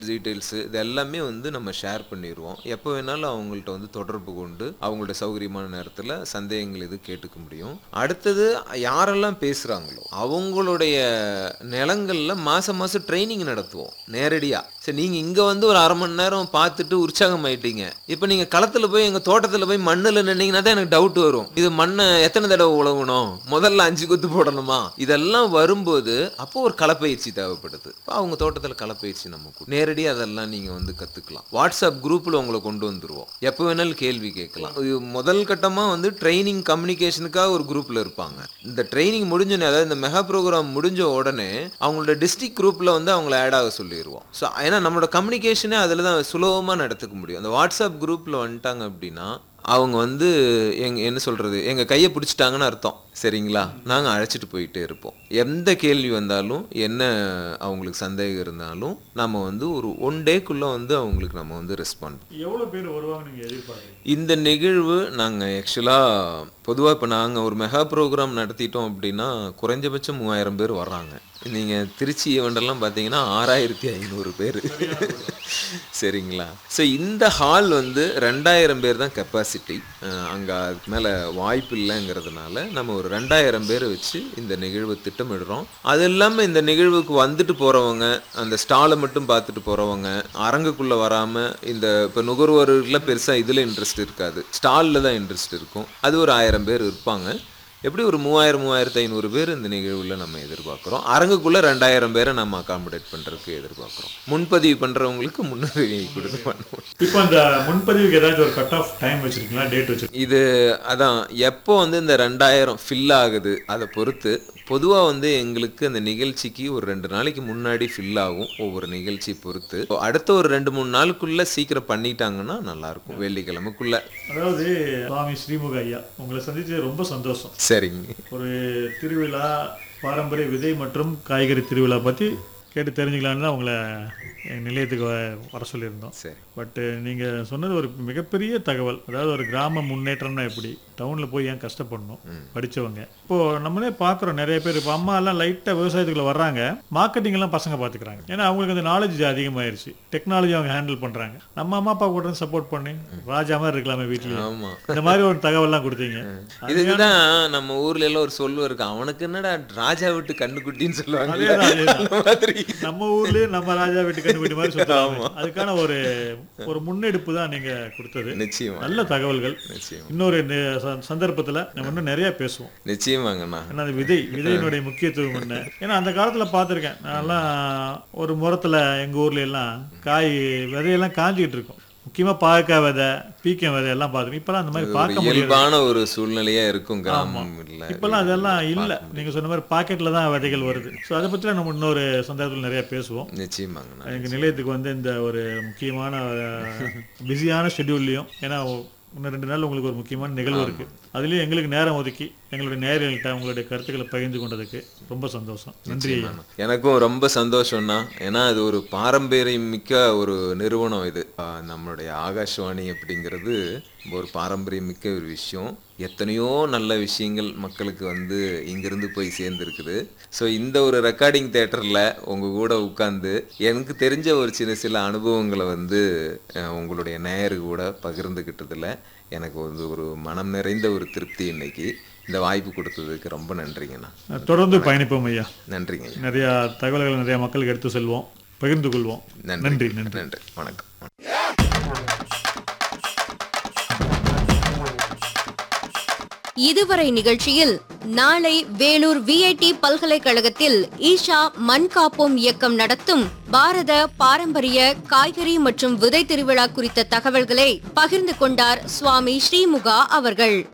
Details இது எல்லாமே வந்து நம்ம ஷேர் பண்ணிடுவோம் எப்போ வேணாலும் அவங்கள்ட்ட வந்து தொடர்பு கொண்டு அவங்களோட சௌகரியமான நேரத்தில் சந்தேகங்கள் இது கேட்டுக்க முடியும் அடுத்தது யாரெல்லாம் பேசுகிறாங்களோ அவங்களுடைய நிலங்களில் மாதம் மாதம் ட்ரைனிங் நடத்துவோம் நேரடியாக சரி நீங்கள் இங்கே வந்து ஒரு அரை மணி நேரம் பார்த்துட்டு உற்சாகம் ஆயிட்டீங்க இப்போ நீங்கள் களத்தில் போய் எங்கள் தோட்டத்தில் போய் மண்ணில் நின்னீங்கன்னா தான் எனக்கு டவுட் வரும் இது மண்ணை எத்தனை தடவை உழவணும் முதல்ல அஞ்சு கொத்து போடணுமா இதெல்லாம் வரும்போது அப்போ ஒரு களப்பயிற்சி தேவைப்படுது அப்போ அவங்க தோட்டத்தில் களப்பயிற்சி நமக்கு நேரடியாக அதெல்லாம் நீங்கள் வந்து கற்றுக்கலாம் வாட்ஸ்அப் குரூப்பில் உங்களை கொண்டு வந்துருவோம் எப்போ வேணாலும் கேள்வி கேட்கலாம் இது முதல் கட்டமாக வந்து ட்ரைனிங் கம்யூனிகேஷனுக்காக ஒரு குரூப்பில் இருப்பாங்க இந்த ட்ரைனிங் முடிஞ்சோடனே அதாவது இந்த மெகா ப்ரோக்ராம் முடிஞ்ச உடனே அவங்களோட டிஸ்ட்ரிக்ட் குரூப்பில் வந்து அவங்கள ஆட் ஆக சொல்லிடுவோம் ஸோ ஏன்னா நம்மளோட கம்யூனிகேஷனே அதில் தான் சுலபமாக நடத்துக்க முடியும் அந்த வாட்ஸ்அப் குரூப்பில் வந்துட்டாங்க அப்படின்னா அவங்க வந்து எங்க என்ன சொல்றது எங்க கையை பிடிச்சிட்டாங்கன்னு அர்த்தம் சரிங்களா நாங்க அழைச்சிட்டு போயிட்டே இருப்போம் எந்த கேள்வி வந்தாலும் என்ன அவங்களுக்கு சந்தேகம் இருந்தாலும் நம்ம வந்து ஒரு ஒன் டேக்குள்ள வந்து அவங்களுக்கு நம்ம வந்து ரெஸ்பாண்ட் எவ்வளவு பேர் வருவாங்க நீங்க எதிர்பார்க்குறீங்க இந்த நிகழ்வு நாங்கள் ஆக்சுவலாக பொதுவாக இப்போ நாங்கள் ஒரு மெகா ப்ரோக்ராம் நடத்திட்டோம் அப்படின்னா குறைஞ்சபட்சம் மூவாயிரம் பேர் வர்றாங்க நீங்கள் திருச்சி ஈவெண்டெல்லாம் பார்த்தீங்கன்னா ஆறாயிரத்தி ஐநூறு பேர் சரிங்களா ஸோ இந்த ஹால் வந்து ரெண்டாயிரம் பேர் தான் கெப்பாசிட்டி அங்கே அதுக்கு மேலே வாய்ப்பு இல்லைங்கிறதுனால நம்ம ஒரு ரெண்டாயிரம் பேரை வச்சு இந்த நிகழ்வு திட்டமிடுறோம் அது இல்லாமல் இந்த நிகழ்வுக்கு வந்துட்டு போகிறவங்க அந்த ஸ்டாலை மட்டும் பார்த்துட்டு போகிறவங்க அரங்குக்குள்ளே வராமல் இந்த இப்போ நுகர்வோர்களில் பெருசாக இதில் இன்ட்ரெஸ்ட் இருக்காது ஸ்டாலில் தான் இன்ட்ரெஸ்ட் இருக்கும் அது ஒரு ஆயிரம் பேர் இருப்பாங்க எப்படி ஒரு மூவாயிரம் மூவாயிரத்து ஐநூறு பேர் இந்த நிகழ்வில் நம்ம எதிர்பார்க்குறோம் அரங்குக்குள்ளே ரெண்டாயிரம் பேரை நம்ம அகாமடேட் பண்ணுறதுக்கு எதிர்பார்க்குறோம் முன்பதிவு பண்ணுறவங்களுக்கு முன்னுரிமை கொடுத்து பண்ணுவோம் இப்போ அந்த முன்பதிவுக்கு ஏதாச்சும் ஒரு கட் ஆஃப் டைம் வச்சிருக்கீங்களா டேட் வச்சிருக்கீங்களா இது அதான் எப்போ வந்து இந்த ரெண்டாயிரம் ஃபில் ஆகுது அதை பொறுத்து பொதுவாக வந்து எங்களுக்கு அந்த நிகழ்ச்சிக்கு ஒரு ரெண்டு நாளைக்கு முன்னாடி ஃபில் ஆகும் ஒவ்வொரு நிகழ்ச்சி பொறுத்து இப்போ அடுத்த ஒரு ரெண்டு மூணு நாளுக்குள்ள சீக்கிரம் பண்ணிட்டாங்கன்னா நல்லாயிருக்கும் வெள்ளிக்கிழமைக்குள்ள அதாவது சுவாமி ஸ்ரீமுக ஐயா உங்களை சந்திச்சது ரொம்ப சந்தோஷம் சரிங்க ஒரு திருவிழா பாரம்பரிய விதை மற்றும் காய்கறி திருவிழா பற்றி கேட்டு தெரிஞ்சுக்கலான்னு தான் உங்களை எங்கள் நிலையத்துக்கு வ- வர சொல்லியிருந்தோம் சரி பட்டு நீங்கள் சொன்னது ஒரு மிகப்பெரிய தகவல் அதாவது ஒரு கிராம முன்னேற்றம்னா எப்படி டவுனில் போய் ஏன் கஷ்டப்படணும் படிச்சவங்க இப்போ நம்மளே பார்க்குறோம் நிறைய பேர் இப்போ அம்மா எல்லாம் லைட்டாக விவசாயத்துக்குள்ள வர்றாங்க மார்க்கெட்டிங் எல்லாம் பசங்க பார்த்துக்கிறாங்க ஏன்னா அவங்களுக்கு அந்த நாலேஜ் அதிகமாயிருச்சு டெக்னாலஜி அவங்க ஹேண்டில் பண்ணுறாங்க நம்ம அம்மா அப்பா கூட சப்போர்ட் பண்ணி ராஜா மாதிரி இருக்கலாமே வீட்லயே ஆமாம் இந்த மாதிரி ஒரு தகவல்லாம் கொடுத்தீங்க இதுக்குதான் நம்ம ஊர்ல எல்லாம் ஒரு சொல்லு இருக்கு அவனுக்கு என்னடா ராஜா விட்டு கண்ணுக்குட்டின்னு சொல்லுவாங்க அதேதான், அதேதான். அந்த மாதிரி நம்ம ஊர்லயே நம்ம ராஜா வீட்டு கண்டுபிடி மாதிரி சொல்லுவாங்க அதுக்கான ஒரு ஒரு முன்னெடுப்பு தான் நீங்க கொடுத்தது நிச்சயமா நல்ல தகவல்கள் நிச்சயம் இன்னொரு நி- ச- சந்தர்ப்பத்துல நம்ம இன்னும் நிறைய பேசுவோம் நிச்சயமாங்கண்ணா ஏன்னா அந்த விதை விதையினுடைய முக்கியத்துவம் என்ன ஏன்னா அந்த காலத்துல பார்த்திருக்கேன் நான்லாம் ஒரு முறத்துல எங்க ஊர்ல எல்லாம் காய் விதையெல்லாம் காஞ்சிக்கிட்டு இருக்கும் முக்கியமா பாகக்காய் விதை பீக்கம் விதை எல்லாம் பார்த்துருக்கேன் இப்பெல்லாம் அந்த மாதிரி ஒரு பார்க்க முடியாது இயல்பான ஒரு சூழ்நிலையா இருக்கும் கிராமம் இல்ல இப்பெல்லாம் அதெல்லாம் இல்ல நீங்க சொன்ன மாதிரி பாக்கெட்ல தான் விதைகள் வருது ஸோ அதை பத்தி நம்ம இன்னொரு சந்தர்ப்பத்தில் நிறைய பேசுவோம் நிச்சயமாங்கண்ணா எங்க நிலையத்துக்கு வந்து இந்த ஒரு முக்கியமான பிஸியான ஷெட்யூல்லையும் ஏன்னா இன்னும் ரெண்டு நாள் உங்களுக்கு ஒரு முக்கியமான நிகழ்வு இருக்கு அதுலயும் எங்களுக்கு நேரம் ஒதுக்கி எங்களுடைய நேயர்கள்ட்ட உங்களுடைய கருத்துக்களை பகிர்ந்து கொண்டதுக்கு ரொம்ப சந்தோஷம் நன்றி ஐயா எனக்கும் ரொம்ப சந்தோஷம்னா ஏன்னா அது ஒரு பாரம்பரியம் மிக்க ஒரு நிறுவனம் இது ஆஹ் நம்மளுடைய ஆகாஷ்வாணி அப்படிங்கிறது ஒரு பாரம்பரியம் மிக்க ஒரு விஷயம் எத்தனையோ நல்ல விஷயங்கள் மக்களுக்கு வந்து இங்கிருந்து போய் சேர்ந்துருக்குது ஸோ இந்த ஒரு ரெக்கார்டிங் தேட்டரில் உங்கள் கூட உட்காந்து எனக்கு தெரிஞ்ச ஒரு சின்ன சில அனுபவங்களை வந்து அஹ், உங்களுடைய நேயரு கூட பகிர்ந்துக்கிட்டதில் எனக்கு வந்து ஒரு மனம் நிறைந்த ஒரு திருப்தி இன்னைக்கு இந்த வாய்ப்பு கொடுத்ததுக்கு ரொம்ப நன்றிங்கண்ணா தொடர்ந்து பயணிப்போம் ஐயா நன்றிங்க ஐயா. நிறைய தகவல்களை நிறைய மக்களுக்கு எடுத்து செல்வோம் பகிர்ந்து கொள்வோம் நன்றி நன்றி நன்றி வணக்கம் இதுவரை நிகழ்ச்சியில் நாளை வேலூர் விஐடி பல்கலைக்கழகத்தில் ஈஷா மண் காப்போம் இயக்கம் நடத்தும் பாரத பாரம்பரிய காய்கறி மற்றும் விதை திருவிழா குறித்த தகவல்களை பகிர்ந்து கொண்டார் சுவாமி ஸ்ரீமுகா அவர்கள்